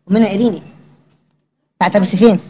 أمنا إيريني بتاعت أبو سيفين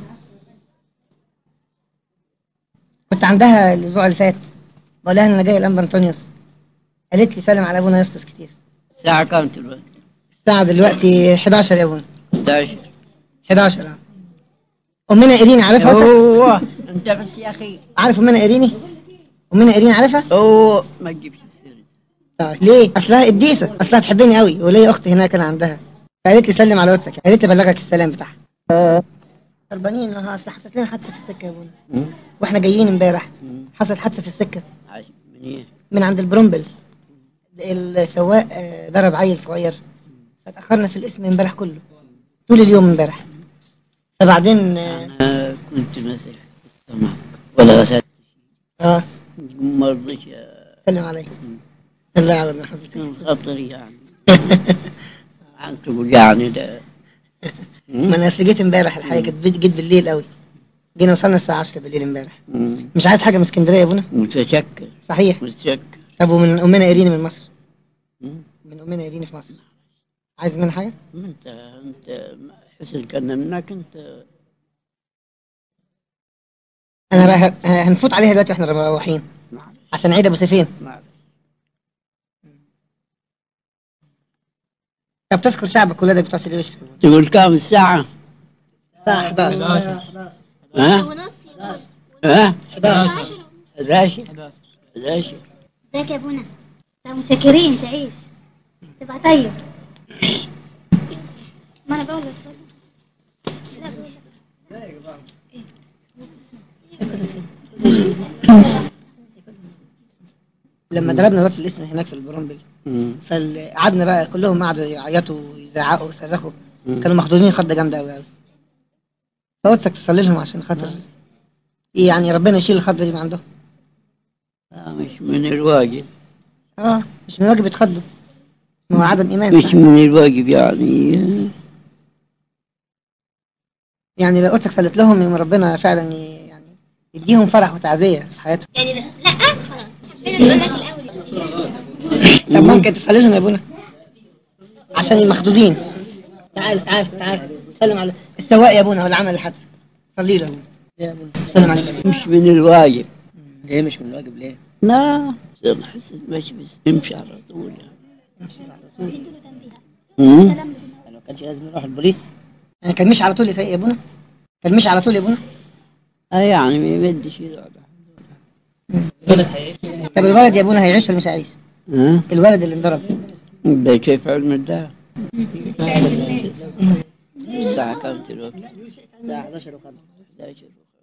كنت عندها الأسبوع اللي فات بقول لها إن أنا جاي الأنبا أنطونيوس قالت لي سلم على أبونا يسطس كتير الساعة كام دلوقتي؟ الساعة دلوقتي 11 يا أبونا 11 11 آه. أمنا إيريني عارفها أنت؟ اوه انت بس يا اخي عارف أمنا إيريني؟ أمنا إيريني عارفها؟ اوه ما تجيبش السيرة آه. ليه؟ أصلها قديسة أصلها تحبني قوي وليا أخت هناك أنا عندها فقالت لي سلم على واتسك قالت لي بلغك السلام بتاعها هربانين اه اصل حصلت لنا حادثه في السكه يا ابونا واحنا جايين امبارح حصل حادثه في السكه عايش من ايه؟ من عند البرومبل السواق آه، ضرب عيل صغير فتاخرنا في الاسم امبارح كله طول اليوم امبارح فبعدين اه انا كنت مثل السماء ولا غسلت آه، ما رضيش سلم عليك الله يعوضنا حبيبي كان خطري يعني عن تقول يعني ده ما انا أصل جيت امبارح الحقيقه جيت جيت بالليل قوي جينا وصلنا الساعه 10 بالليل امبارح مم. مش عايز حاجه من اسكندريه يا ابونا متشكر صحيح متشكر طب ومن امنا ايريني من مصر مم. من امنا ايريني في مصر عايز منها حاجه ما انت انت حسن كان منك انت انا بقى ه- هنفوت عليها دلوقتي واحنا مروحين معلش عشان عيد ابو سيفين معلش طب تذكر شعبك ولادك بتوع سيدي بشر تقول كام الساعة؟ الساعه 11 ها؟ ونص ها؟ 11 11 11 ازيك يا ابونا لا مسكرين تعيش تبقى طيب ما انا بقول لك لا بقول لك. لما ضربنا الوقت الاسم هناك في البرومبل مم. فقعدنا بقى كلهم قعدوا يعيطوا ويزعقوا ويصرخوا مم. كانوا مخضوضين خضه جامده قوي قوي فقلتك تصلي لهم عشان خاطر يعني ربنا يشيل الخضه دي من عندهم آه، مش من الواجب اه مش من واجب يتخضوا ما هو عدم ايمان مش من الواجب يعني يعني لو قلتك صليت لهم يوم ربنا فعلا ي- يعني يديهم فرح وتعزيه في حياتهم يعني لا لا خلاص حبينا نقول لك الاول طب ممكن تصلي لهم يا ابونا عشان المخدودين تعال تعال تعال سلم على السواق يا ابونا هو اللي عمل الحادثه صلي له يا ابونا سلم عليك مش من الواجب ليه مش من الواجب ليه؟ لا صير حسن ماشي بس امشي على طول يعني اديله تنبيه مم. سلام ما كانش لازم يروح البوليس يعني كان مش على طول يا سيد يا ابونا كان مش على طول يا ابونا اه يعني ما يمدش يقعد طب الولد يا ابونا هيعيش ولا مش هيعيش؟ ها الولد اللي انضرب ده كيف علم الله الساعة كم دلوقتي؟ الساعة 11 و5 11